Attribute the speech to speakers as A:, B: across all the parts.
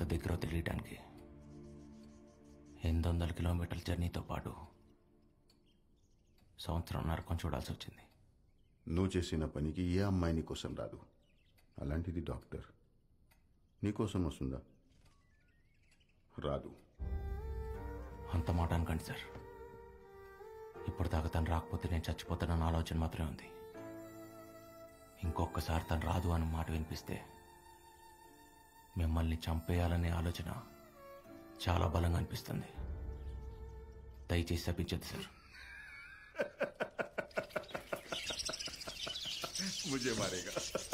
A: దగ్గర తెలియటానికి ఎనిమిది వందల కిలోమీటర్ల జర్నీతో పాటు సంవత్సరం నరకం చూడాల్సి వచ్చింది
B: నువ్వు చేసిన పనికి ఏ అమ్మాయి నీకోసం రాదు అలాంటిది డాక్టర్ నీకోసం వస్తుందా రాదు
A: అంత మాట అనకండి సార్ ఇప్పుడు దాకా తను రాకపోతే నేను చచ్చిపోతానన్న ఆలోచన మాత్రమే ఉంది ఇంకొకసారి తను రాదు అన్న మాట వినిపిస్తే మిమ్మల్ని చంపేయాలనే ఆలోచన చాలా బలంగా అనిపిస్తుంది దయచేసి తప్పించద్దు సార్
B: मुझे मारेगा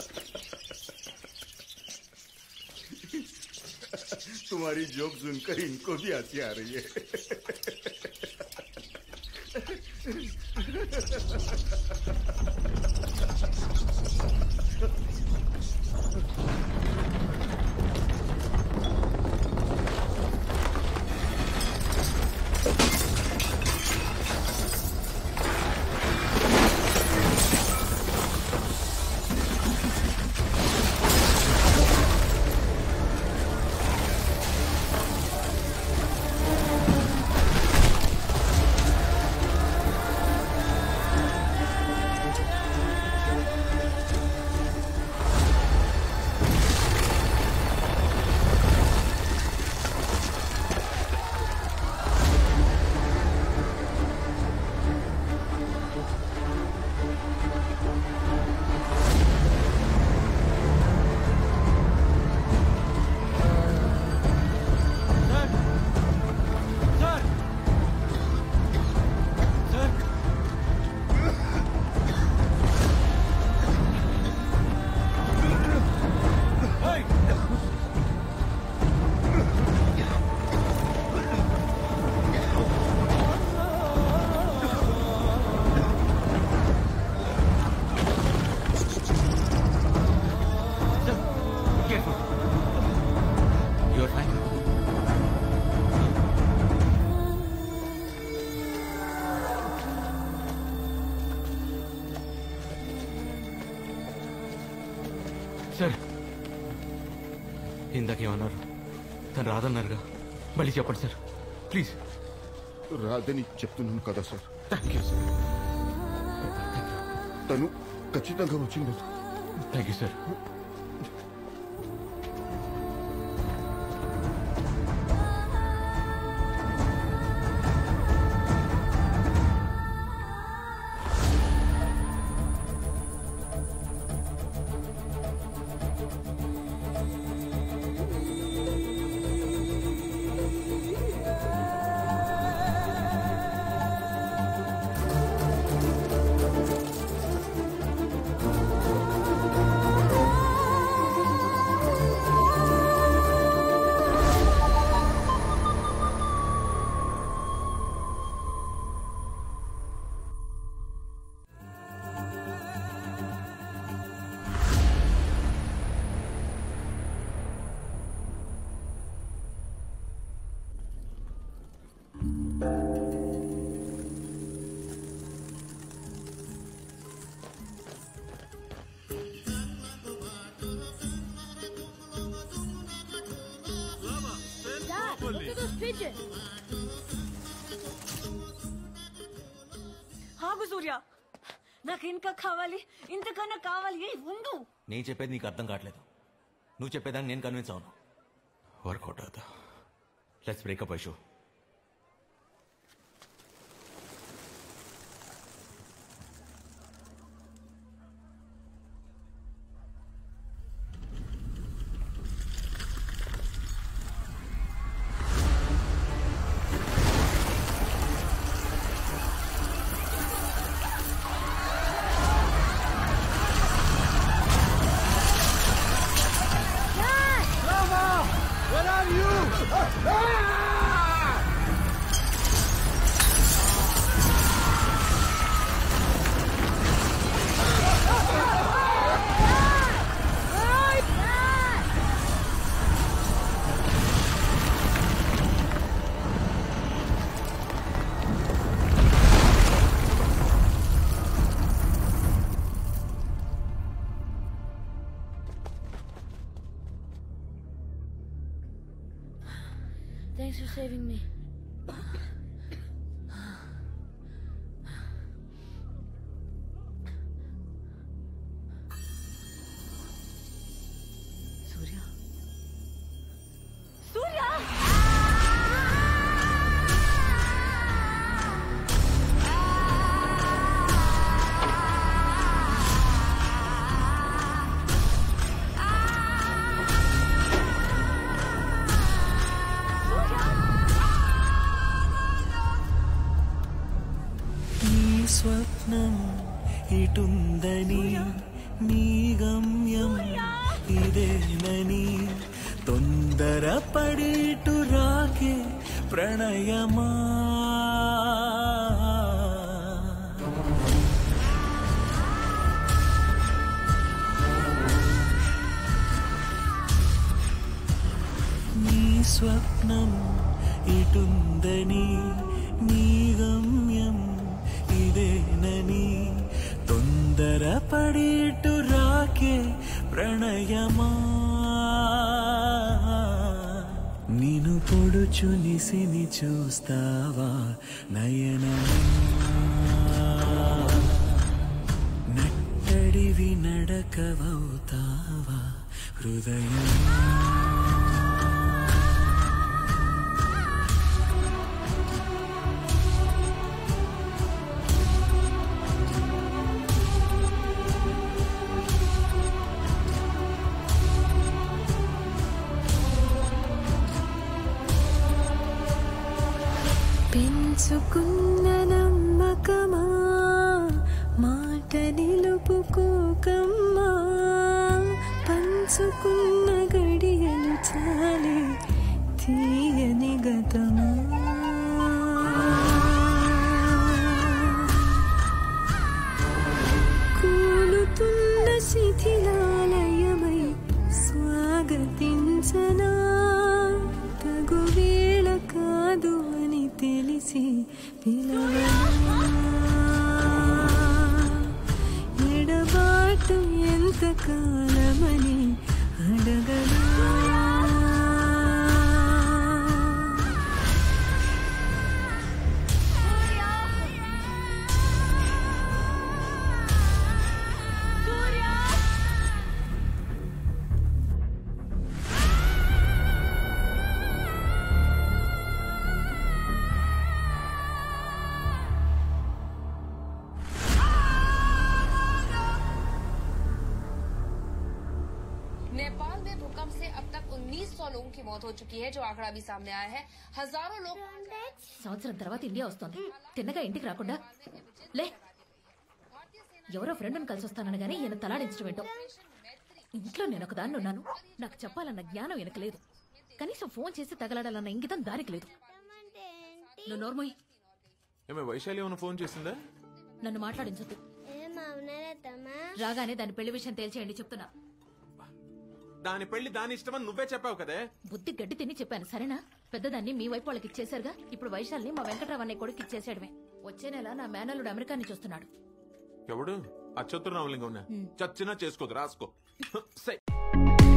B: तुम्हारी जोक सुनकर इनको भी हंसी आ रही है
A: యువర్ ఫైన్ సార్ ఇందాకేమన్నారు తను రాదన్నారుగా మళ్ళీ చెప్పండి సార్ ప్లీజ్
B: రాదని చెప్తున్నాను కదా సార్
A: థ్యాంక్ యూ సార్
B: తను ఖచ్చితంగా వచ్చింది
A: thank you sir
C: Dad, look at those pigeons.
D: ఆగు సూర్య నాకు ఇంకా కావాలి ఇంతకన్నా కావాలి ఏ ఉండు
A: నేను చెప్పేది నీకు అర్థం కావట్లేదు నువ్వు చెప్పేదాన్ని నేను కన్విన్స్ అవును వర్కౌట్ అవుతా let's breakup Aishu
C: Dad!
E: Where are you? Ah!
C: saving me.
D: Surya Surya
E: నీ స్వప్నం ఇటుందని నీ గమ్యం ఇదేనని తొందరపడిటు రాకే ప్రణయమా నీ స్వప్నం ఇటుందని నీ గమ్యం ఇదేనని తొందరపడిటు రాకే ప్రణయమా నిను పొడుచు నిసిని చూస్తావా నయనమా నట్టడివి నడకవవుతావా హృదయమా
F: పెంచుకున్న నమ్మకమా మాట నిలుపుకోకమ్మా పంచుకున్న గడియలు చాలే తీయని గతమా కూలుతున్న శిథిలాలయమై స్వాగతించనా తగు వేళ కాదు అని తెలిసి పిలవనా ఎడబాటు ఎంత కాలమని అడగనా
G: नेपाल में भूकंप से अब तक 1900 लोगों की मौत हो चुकी है जो आंकड़ा भी सामने आया है हजारों लोग
D: సంవత్సరం తర్వాత ఇండియా వస్తోంది తిన్నగా ఇంటికి రాకుండా లే ఎవరో ఫ్రెండ్ని కలిసి వస్తానని గానీ ఈయన తలాడించడం ఏంటో ఇంట్లో నేను ఒక దాన్ని ఉన్నాను నాకు చెప్పాలన్న జ్ఞానం ఈయనకు లేదు కనీసం ఫోన్ చేసి తగలాడాలన్న ఇంగితం దానికి లేదు నువ్వు నోర్మోయ్
H: ఏమే వైశాలి ఏమైనా ఫోన్ చేసిందా
D: నన్ను మాట్లాడించొద్దు రాగానే దాని పెళ్లి విషయం తేల్చేయండి చెప్తున్నా
H: దాని పెళ్లి దాని ఇష్టమని నువ్వే చెప్పావు కదే
D: బుద్ధి గడ్డి తిని చెప్పాను సరేనా పెద్దదాన్ని మీ వైపు వాళ్ళకి ఇచ్చేశారుగా ఇప్పుడు వైశాల్ని మా వెంకట్రావు అనే కొడుకు ఇచ్చేసాడమే వచ్చే నెల నా మేనల్లుడు అమెరికా నుంచి వస్తున్నాడు
H: ఎవడు అచ్చొత్తురు రామలింగం ఉన్నా చచ్చినా చేసుకోదు రాసుకో సై